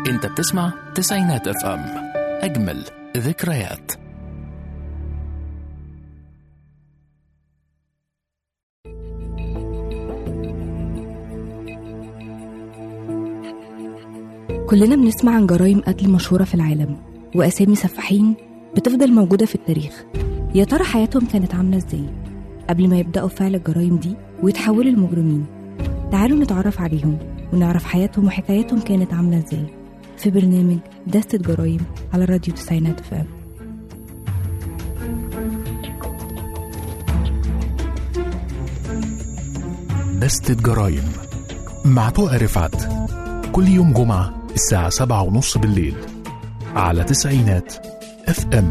انت بتسمع تسعينات اف ام اجمل ذكريات كلنا بنسمع عن جرائم قتل مشهورة في العالم وأسامي سفاحين بتفضل موجودة في التاريخ يا ترى حياتهم كانت عاملة ازاي قبل ما يبدأوا فعل الجرائم دي ويتحولوا لمجرمين تعالوا نتعرف عليهم ونعرف حياتهم وحكاياتهم كانت عاملة ازاي في برنامج دستة جرائم على راديو تسعينات فام دستة جرايم مع طوق رفعت كل يوم جمعة الساعة سبعة ونص بالليل على تسعينات اف ام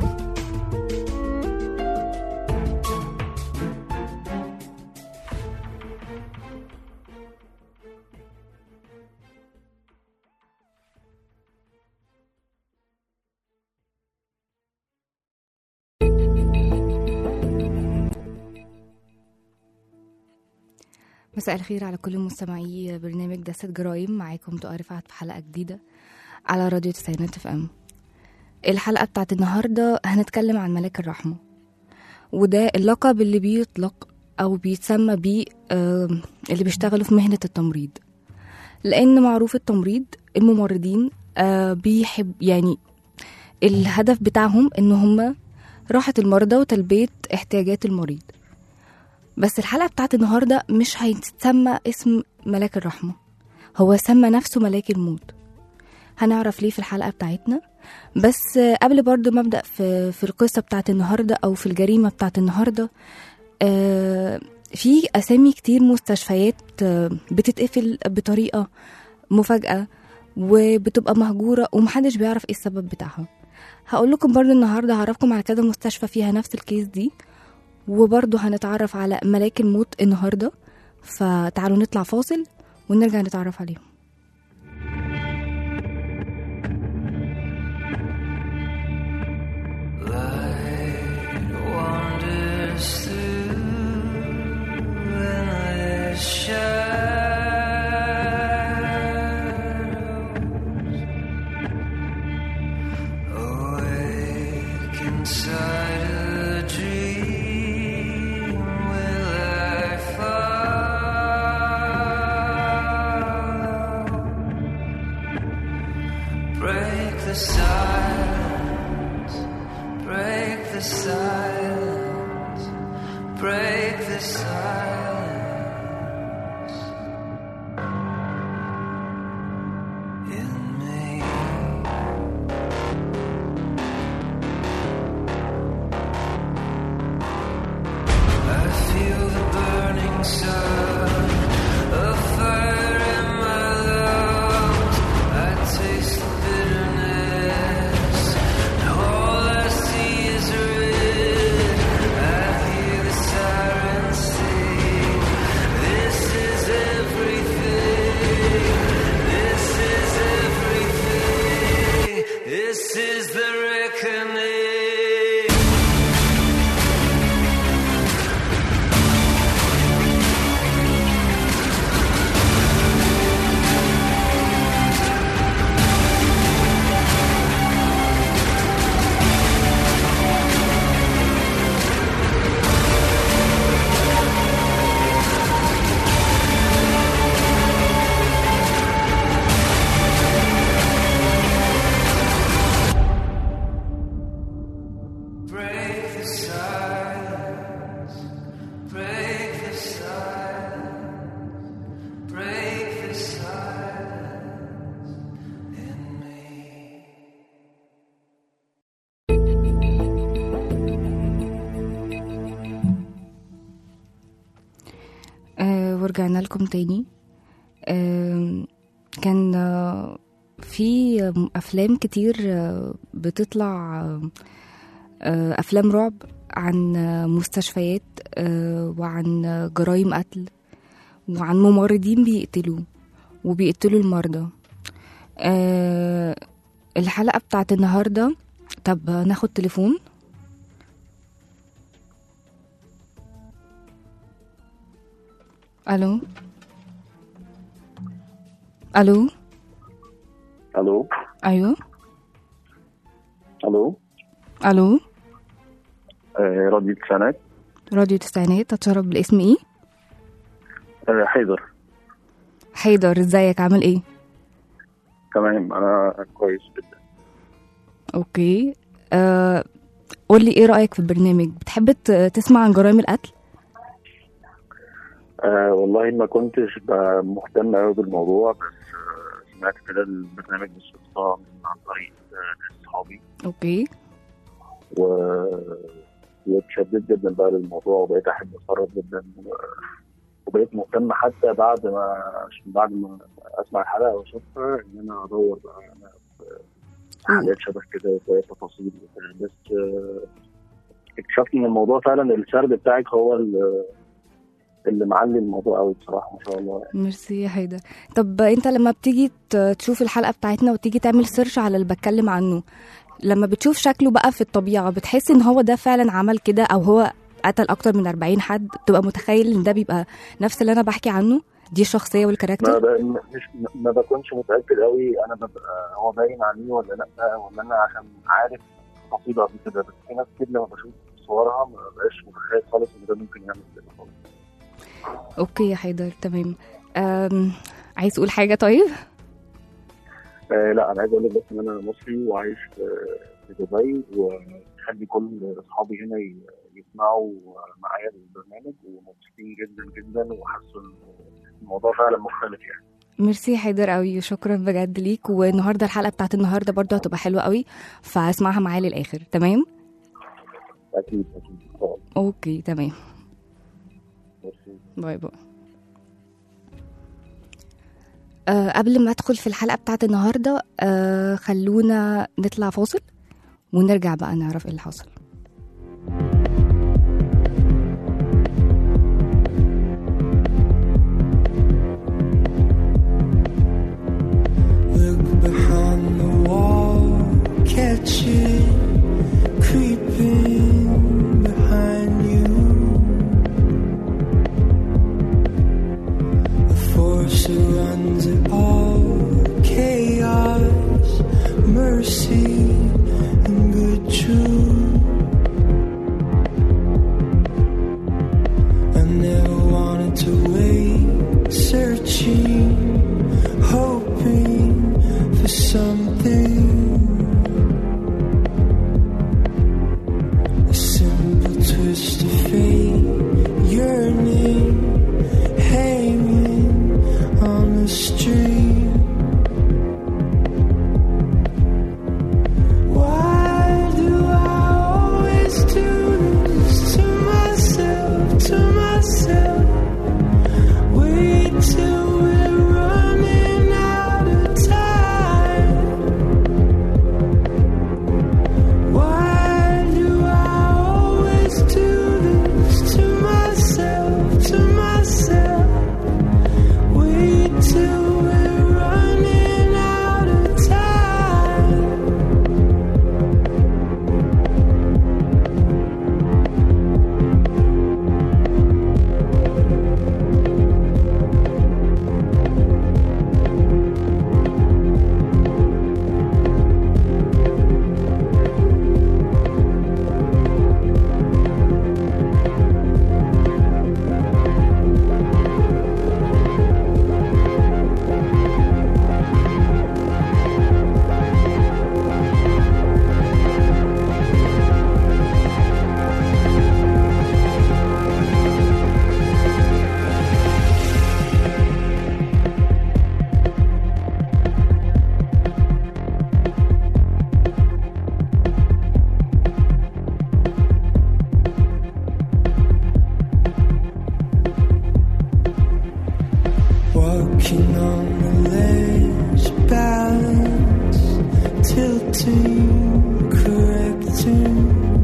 مساء الخير على كل مستمعي برنامج دستة جرائم معاكم تقى رفعت في حلقة جديدة على راديو تسعينات اف ام الحلقة بتاعت النهاردة هنتكلم عن ملاك الرحمة وده اللقب اللي بيطلق أو بيتسمى بيه آه، اللي بيشتغلوا في مهنة التمريض لأن معروف التمريض الممرضين آه، بيحب يعني الهدف بتاعهم إن هم راحة المرضى وتلبية احتياجات المريض بس الحلقة بتاعت النهاردة مش هيتسمى اسم ملاك الرحمة هو سمى نفسه ملاك الموت هنعرف ليه في الحلقة بتاعتنا بس آه، قبل برضو ما ابدأ في, في القصة بتاعت النهاردة أو في الجريمة بتاعت النهاردة آه، في أسامي كتير مستشفيات آه، بتتقفل بطريقة مفاجأة وبتبقى مهجورة ومحدش بيعرف ايه السبب بتاعها هقول لكم برضو النهاردة هعرفكم على كذا مستشفى فيها نفس الكيس دي وبرضه هنتعرف على ملاك الموت النهارده فتعالوا نطلع فاصل ونرجع نتعرف عليهم wanders through endless shadows. Awake inside a dream, will I follow? Break the silence, break the silence, break the silence in me. I feel the burning sun, a fire in my lungs. I taste the bitterness, and all I see is red. I hear the sirens sing. This is everything. This is everything. This is the reckoning. Break the silence. Break the silence. Break the silence in me. آه ورجعنا لكم تاني آه كان آه في أفلام كتير آه بتطلع آه آه أفلام رعب عن آه مستشفيات آه وعن آه جرائم قتل وعن ممرضين بيقتلوا وبيقتلوا المرضى آه الحلقة بتاعت النهاردة طب ناخد تليفون الو الو الو ايوه الو الو آه راديو التسعينات راديو تسعينات اتشرف بالاسم ايه آه حيدر حيدر ازيك عامل ايه تمام انا كويس جدا اوكي آه قول لي ايه رايك في البرنامج بتحب ت- تسمع عن جرائم القتل آه والله ما كنتش ب- مهتم قوي بالموضوع بس آه سمعت كده البرنامج بالصدفه من عن طريق آه ناس صحابي اوكي و واتشددت جدا بقى للموضوع وبقيت احب اتفرج جدا و... وبقيت مهتم حتى بعد ما عشان بعد ما اسمع الحلقه واشوفها ان انا ادور بقى انا في حاجات شبه كده وشويه تفاصيل وكده. بس آه، اكتشفت ان الموضوع فعلا السرد بتاعك هو ال- اللي معلي الموضوع قوي بصراحه ما شاء الله يعني. ميرسي يا حيدر طب انت لما بتيجي ت- تشوف الحلقه بتاعتنا وتيجي تعمل سيرش على اللي بتكلم عنه لما بتشوف شكله بقى في الطبيعه بتحس ان هو ده فعلا عمل كده او هو قتل اكتر من 40 حد بتبقى متخيل ان ده بيبقى نفس اللي انا بحكي عنه دي الشخصيه ما والكاركتر ب... مش ما بكونش متاكد قوي انا ببقى هو باين عليه ولا لا ولا انا عشان عارف تفاصيله قبل كده بس في ناس كتير لما بشوف صورها ما بقاش متخيل خالص ان ده ممكن يعمل كده خالص اوكي يا حيدر تمام أم... عايز تقول حاجه طيب آه لا انا عايز اقول لك بس ان انا مصري وعايش في في دبي وخلي كل اصحابي هنا ي- يسمعوا معايا البرنامج ومبسوطين جدا جدا وحاسوا ان الموضوع فعلا مختلف يعني ميرسي يا حيدر قوي وشكرا بجد ليك والنهارده الحلقه بتاعت النهارده برضه هتبقى حلوه قوي فاسمعها معايا للاخر تمام اكيد اكيد طبعا اوكي تمام ميرسي. باي باي آه قبل ما ادخل في الحلقه بتاعت النهارده آه خلونا نطلع فاصل ونرجع بقى نعرف ايه اللي حصل Look behind the wall, catch it creeping behind you. The force that runs it all, chaos, mercy, and good truth. I never wanted to wait, searching hoping for something. A simple twist of fate, yearning, hanging on a string. Why do I always do this to myself, to myself? Wait till we're running out of time. Why do I always do this to myself, to myself? Wait till we're running out of time. Walking on the ledge, balance, tilting, correcting.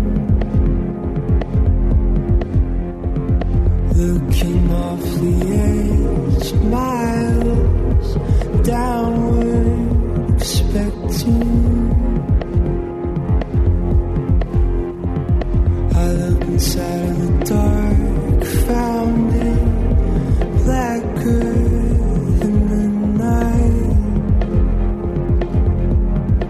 Looking off the edge, miles downward, expecting. I look inside of the dark, found it blacker than the night.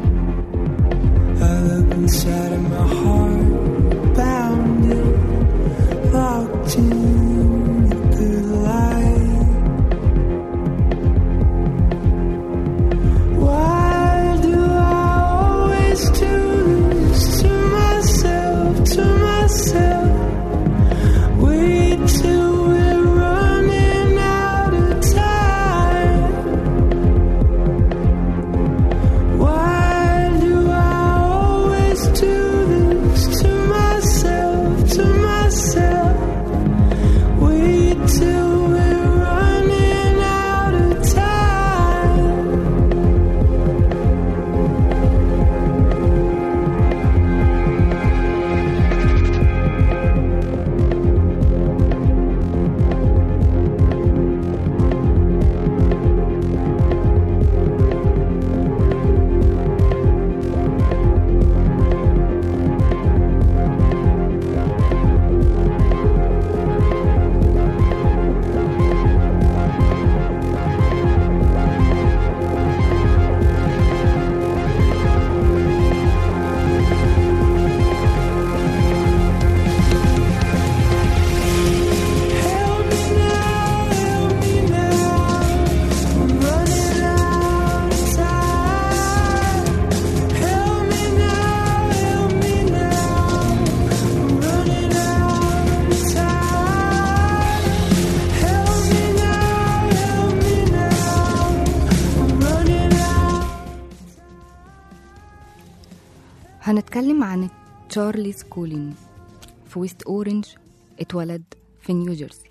هنتكلم عن تشارلز كولين في ويست أورنج اتولد في نيوجيرسي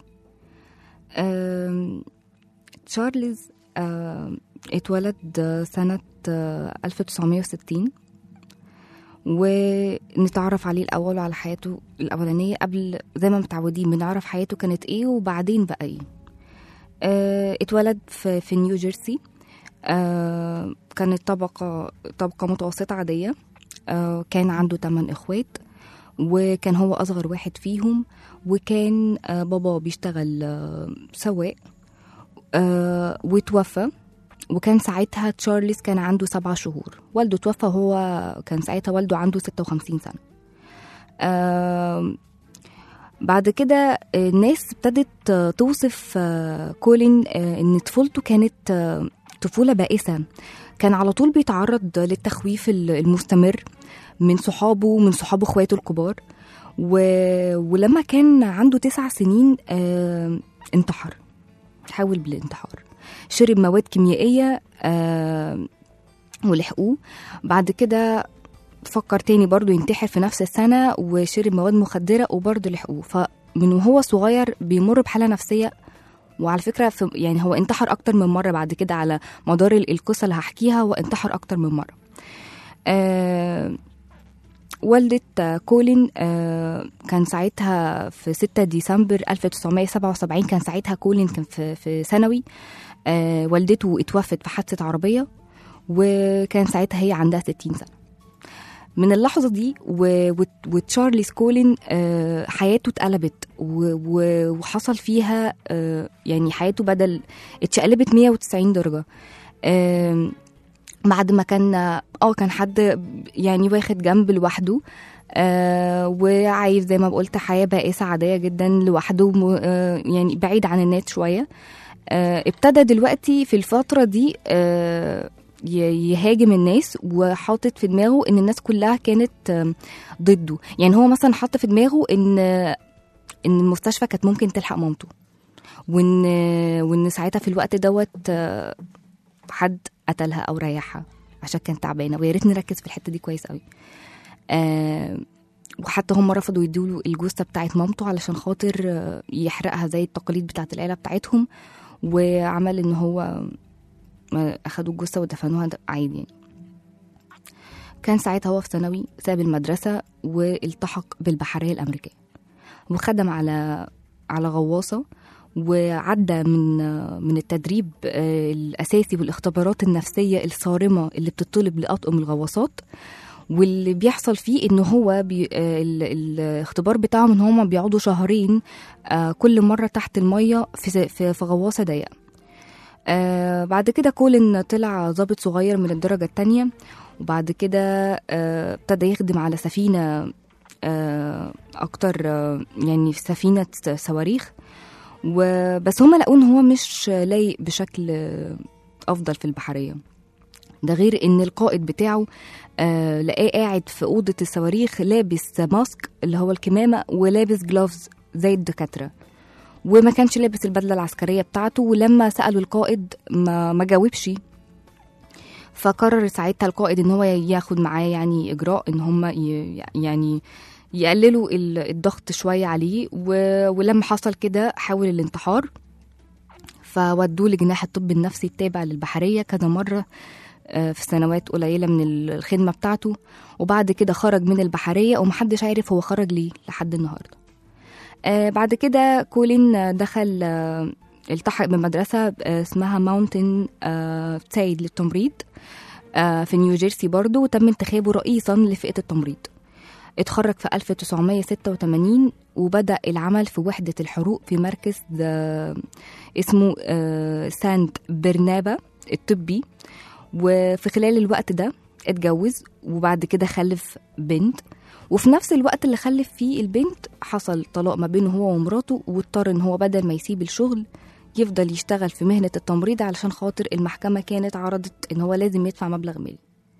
آم، تشارلز آم، اتولد سنة آه، 1960 ونتعرف عليه الأول وعلى حياته الأولانية قبل زي ما متعودين بنعرف حياته كانت إيه وبعدين بقى إيه آه، اتولد في, في نيو جيرسي آه، كانت طبقة طبقة متوسطة عادية آه، كان عنده تمن إخوات وكان هو أصغر واحد فيهم وكان آه، بابا بيشتغل آه، سواق آه، وتوفى وكان ساعتها تشارلز كان عنده سبع شهور والده توفى وهو كان ساعتها والده عنده 56 سنة آم، بعد كده آه، الناس ابتدت آه، توصف آه، كولين آه، ان طفولته كانت آه، طفولة بائسة كان على طول بيتعرض للتخويف ال- المستمر من صحابه ومن صحاب اخواته الكبار و... ولما كان عنده تسع سنين آه، انتحر حاول بالانتحار شرب مواد كيميائية آه، ولحقوه بعد كده فكر تاني برضو ينتحر في نفس السنة وشرب مواد مخدرة وبرضه لحقوه فمن وهو صغير بيمر بحالة نفسية وعلى فكرة في يعني هو انتحر أكتر من مرة بعد كده على مدار ال- القصة اللي هحكيها هو انتحر أكتر من مرة آه والدة آه، كولين آه كان ساعتها في 6 ديسمبر 1977 كان ساعتها كولين كان في, في ثانوي آه والدته اتوفت في حادثة عربية وكان ساعتها هي عندها 60 سنة من اللحظة دي و... و... وتشارلز كولين آه حياته اتقلبت و... و... وحصل فيها آه يعني حياته بدل اتشقلبت 190 درجة آه بعد ما كان اه كان حد يعني واخد جنب لوحده آه وعايز زي ما قلت حياة بائسة عادية جدا لوحده م- آه يعني بعيد عن الناس شوية آه ابتدى دلوقتي في الفترة دي آه ي- يهاجم الناس وحاطط في دماغه ان الناس كلها كانت آم، ضده يعني هو مثلا حط في دماغه ان ان المستشفى كانت ممكن تلحق مامته وان وان ساعتها في الوقت دوت آه، حد قتلها او ريحها عشان كانت تعبانه ويا ريت نركز في الحته دي كويس قوي آه وحتى هم رفضوا يدوا الجثه بتاعت مامته علشان خاطر آه، يحرقها زي التقاليد بتاعت العيله بتاعتهم وعمل ان هو آه، اخدوا الجثه ودفنوها د- عادي يعني كان ساعتها هو في ثانوي ساب المدرسه والتحق بالبحريه الامريكيه وخدم على على غواصه وعدى من من التدريب آه، الاساسي والاختبارات النفسيه الصارمه اللي بتطلب لاطقم الغواصات واللي بيحصل فيه ان هو بي آه، ال- الاختبار بتاعهم ان هم بيقعدوا شهرين آه، كل مره تحت الميه في في, في غواصه ضيقه آه بعد كده كولين طلع ضابط صغير من الدرجة التانية وبعد كده آه، ابتدى يخدم على سفينة آه، أكتر آه، يعني في سفينة صواريخ وبس هما لقوا إن هو مش لايق بشكل آه، أفضل في البحرية ده غير إن القائد بتاعه آه لقاه قاعد في أوضة الصواريخ لابس ماسك اللي هو الكمامة ولابس جلوفز زي الدكاترة وما كانش لابس البدله العسكريه بتاعته ولما سالوا القائد ما ما جاوبش فقرر ساعتها القائد ان هو ياخد معاه يعني اجراء ان هم ي- يعني يقللوا ال- الضغط شويه عليه و- ولما حصل كده حاول الانتحار فودوه لجناح الطب النفسي التابع للبحريه كذا مره آه، في سنوات قليله من الخدمه بتاعته وبعد كده خرج من البحريه ومحدش عارف هو خرج ليه لحد النهارده آه بعد كده كولين آه، دخل آه التحق بمدرسة آه اسمها ماونتن آه تايد للتمريض آه في نيوجيرسي برضو وتم انتخابه رئيسا لفئة التمريض اتخرج في 1986 وبدأ العمل في وحدة الحروق في مركز آه اسمه آه سانت برنابا الطبي وفي خلال الوقت ده اتجوز وبعد كده خلف بنت وفي نفس الوقت اللي خلف فيه البنت حصل طلاق ما بينه هو ومراته واضطر ان هو بدل ما يسيب الشغل يفضل يشتغل في مهنة التمريض علشان خاطر المحكمة كانت عرضت ان هو لازم يدفع مبلغ مالي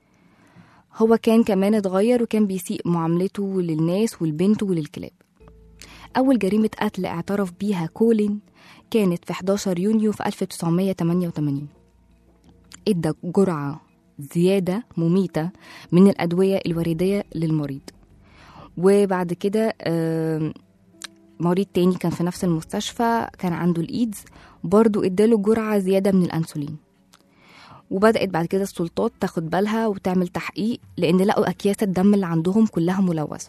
هو كان كمان اتغير وكان بيسيء معاملته للناس والبنت وللكلاب أول جريمة قتل اعترف بيها كولين كانت في 11 يونيو في 1988 ادى جرعة زيادة مميتة من الأدوية الوردية للمريض وبعد كده آم، مريض تاني كان في نفس المستشفى كان عنده الإيدز برضو اداله جرعة زيادة من الأنسولين وبدأت بعد كده السلطات تاخد بالها وتعمل تحقيق لأن لقوا أكياس الدم اللي عندهم كلها ملوثة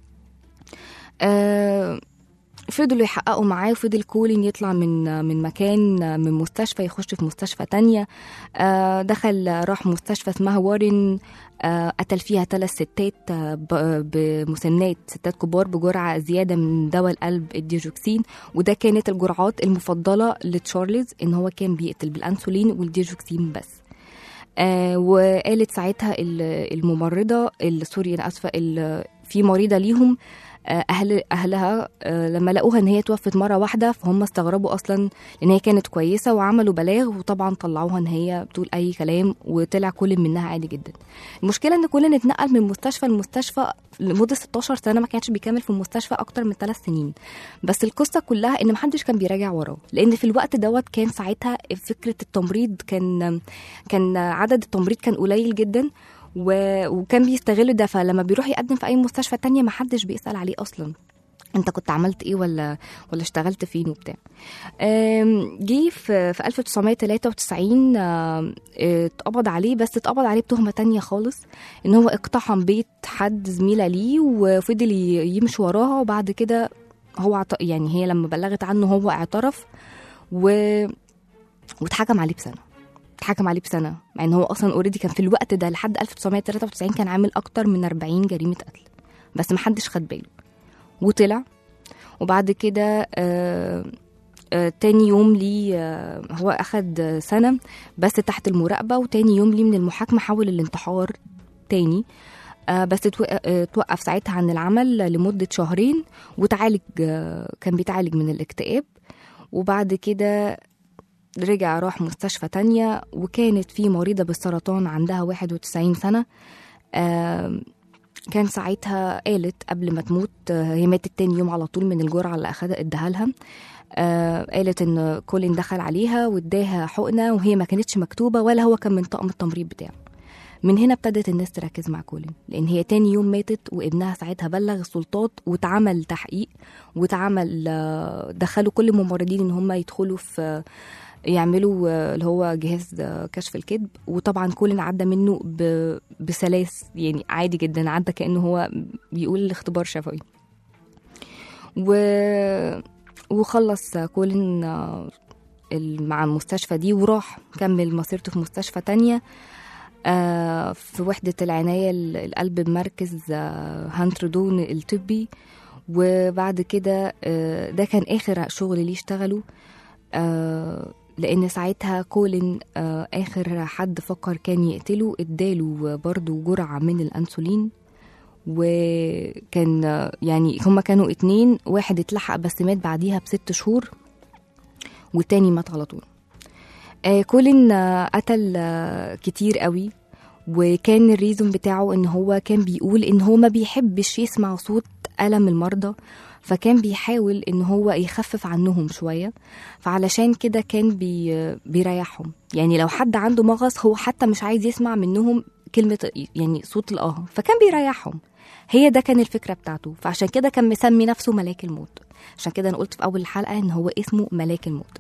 آه فضلوا يحققوا معاه وفضل كولين يطلع من من مكان من مستشفى يخش في مستشفى تانية آه دخل راح مستشفى اسمها وارن آه قتل فيها ثلاث ستات آه ب- بمسنات ستات كبار بجرعة زيادة من دواء القلب الديجوكسين وده كانت الجرعات المفضلة لتشارلز ان هو كان بيقتل بالانسولين والديجوكسين بس آه وقالت ساعتها ال- الممرضة ال- سوري انا اسفة ال- في مريضة ليهم آه، اهل اهلها آه، لما لقوها ان هي توفت مره واحده فهم استغربوا اصلا ان هي كانت كويسه وعملوا بلاغ وطبعا طلعوها ان هي بتقول اي كلام وطلع كل منها عادي جدا المشكله ان كلنا اتنقل من مستشفى لمستشفى لمده 16 سنه ما كانش بيكمل في المستشفى اكتر من 3 سنين بس القصه كلها ان محدش كان بيراجع وراه لان في الوقت دوت كان ساعتها فكره التمريض كان كان عدد التمريض كان قليل جدا و... وكان بيستغل ده فلما بيروح يقدم في اي مستشفى تانية محدش بيسأل عليه اصلا انت كنت عملت ايه ولا ولا اشتغلت فين وبتاع آم، جه في في 1993 آم، اتقبض عليه بس اتقبض عليه بتهمة تانية خالص ان هو اقتحم بيت حد زميلة ليه وفضل ي- يمشي وراها وبعد كده هو عط... يعني هي لما بلغت عنه هو اعترف و... واتحكم عليه بسنة اتحكم عليه بسنة مع ان هو اصلا اوريدي كان في الوقت ده لحد 1993 كان عامل اكتر من 40 جريمة قتل بس محدش خد باله وطلع وبعد كده آه آه تاني يوم ليه آه هو أخد سنة بس تحت المراقبة وتاني يوم ليه من المحاكمة حاول الانتحار تاني آه بس اتوق- آه، توقف ساعتها عن العمل لمدة شهرين وتعالج آه كان بيتعالج من الاكتئاب وبعد كده رجع راح مستشفى تانية وكانت في مريضة بالسرطان عندها 91 سنة آم، كان ساعتها قالت قبل ما تموت آه، هي ماتت تاني يوم على طول من الجرعة اللي أخدها اداها لها آه، قالت ان كولين دخل عليها واداها حقنة وهي ما كانتش مكتوبة ولا هو كان من طاقم التمريض بتاعه من هنا ابتدت الناس تركز مع كولين لان هي تاني يوم ماتت وابنها ساعتها بلغ السلطات واتعمل تحقيق واتعمل آه، دخلوا كل الممرضين ان هم يدخلوا في يعملوا آه، اللي هو جهاز آه، كشف الكذب وطبعا كولين عدى منه ب- بسلاس يعني عادي جدا عدى كانه هو بيقول الاختبار شفوي و... وخلص كولين آه، ال- مع المستشفى دي وراح كمل مسيرته في مستشفى تانية آه، في وحدة العناية ال- القلب بمركز آه، هانتردون الطبي وبعد كده آه، ده كان آخر شغل ليه اشتغله آه، لأن ساعتها كولين آه، آخر حد فكر كان يقتله اداله برضو جرعة من الأنسولين وكان آه، يعني هما كانوا اتنين واحد اتلحق بس مات بعديها بست شهور والتاني مات على طول آه، كولين آه، قتل آه، كتير قوي وكان الريزون بتاعه ان هو كان بيقول ان هو ما بيحبش يسمع صوت ألم المرضى فكان بيحاول ان هو يخفف عنهم شوية فعلشان كده كان بي بيريحهم يعني لو حد عنده مغص هو حتى مش عايز يسمع منهم كلمة يعني صوت الآه فكان بيريحهم هي ده كان الفكرة بتاعته فعشان كده كان مسمي نفسه ملاك الموت عشان كده انا قلت في اول الحلقة ان هو اسمه ملاك الموت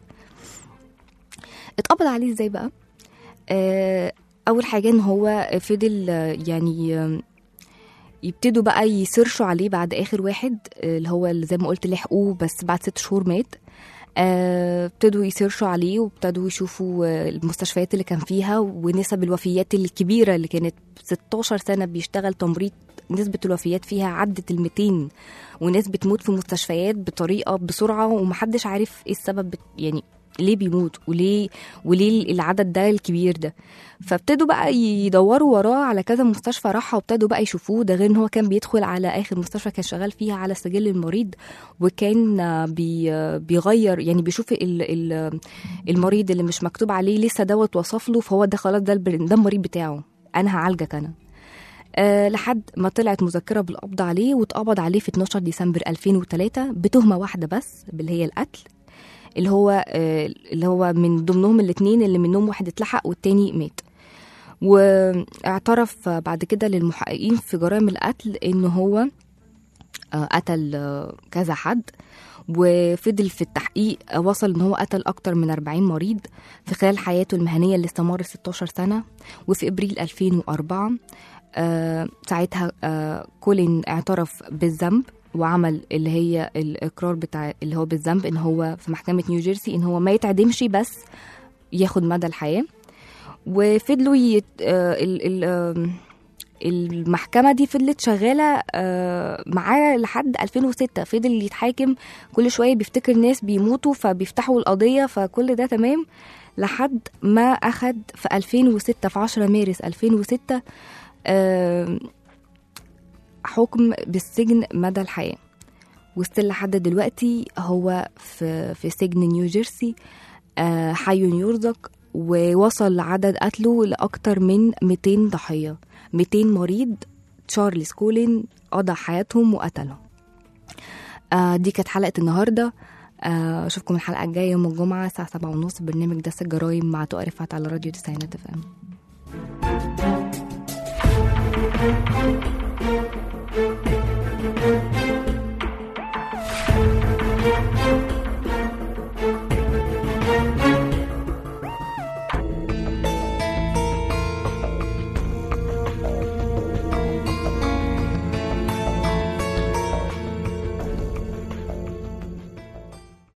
اتقبض عليه ازاي بقى آه، اول حاجه ان هو فضل آه، يعني آه، يبتدوا بقى يسيرشوا عليه بعد اخر واحد آه، اللي هو اللي زي ما قلت لحقوه بس بعد ست شهور مات آه، ابتدوا يسيرشوا عليه وابتدوا يشوفوا آه، المستشفيات اللي كان فيها ونسب الوفيات الكبيره اللي كانت 16 سنه بيشتغل تمريض نسبة الوفيات فيها عدت ال 200 وناس بتموت في مستشفيات بطريقة بسرعة ومحدش عارف ايه السبب بت- يعني ليه بيموت وليه وليه العدد ده الكبير ده فابتدوا بقى يدوروا وراه على كذا مستشفى راحها وابتدوا بقى يشوفوه ده غير ان هو كان بيدخل على اخر مستشفى كان شغال فيها على سجل المريض وكان آه، بي آه، بيغير يعني بيشوف ال ال المريض اللي مش مكتوب عليه لسه دوت وصف له فهو ده خلاص ده البر- ده المريض بتاعه انا هعالجك انا أه لحد ما طلعت مذكرة بالقبض عليه واتقبض عليه في 12 ديسمبر 2003 بتهمة واحدة بس اللي هي القتل اللي هو آه، اللي هو من ضمنهم الاثنين اللي منهم واحد اتلحق والتاني مات واعترف بعد كده للمحققين في جرائم القتل ان هو آه، قتل آه، كذا حد وفضل في التحقيق آه، وصل ان هو قتل اكتر من 40 مريض في خلال حياته المهنيه اللي استمر 16 سنه وفي ابريل 2004 آه، ساعتها آه، كولين اعترف بالذنب وعمل اللي هي الاقرار بتاع اللي هو بالذنب ان هو في محكمه نيوجيرسي ان هو ما يتعدمش بس ياخد مدى الحياه وفضلوا يت... آه، ال... ال... آم، المحكمة دي فضلت شغالة آه، معاه لحد 2006 فضل يتحاكم كل شوية بيفتكر ناس بيموتوا فبيفتحوا القضية فكل ده تمام لحد ما أخد في 2006 في 10 مارس 2006 آه، حكم بالسجن مدى الحياة وستيل لحد دلوقتي هو في في سجن نيوجيرسي آه، حي يرزق ووصل عدد قتله لأكتر من 200 ضحية 200 مريض تشارلز كولين قضى حياتهم وقتلهم آه دي كانت حلقة النهاردة آه، أشوفكم الحلقة الجاية يوم الجمعة الساعة سبعة ونص برنامج دس الجرايم مع تقى رفعت على راديو تسعينات اف ام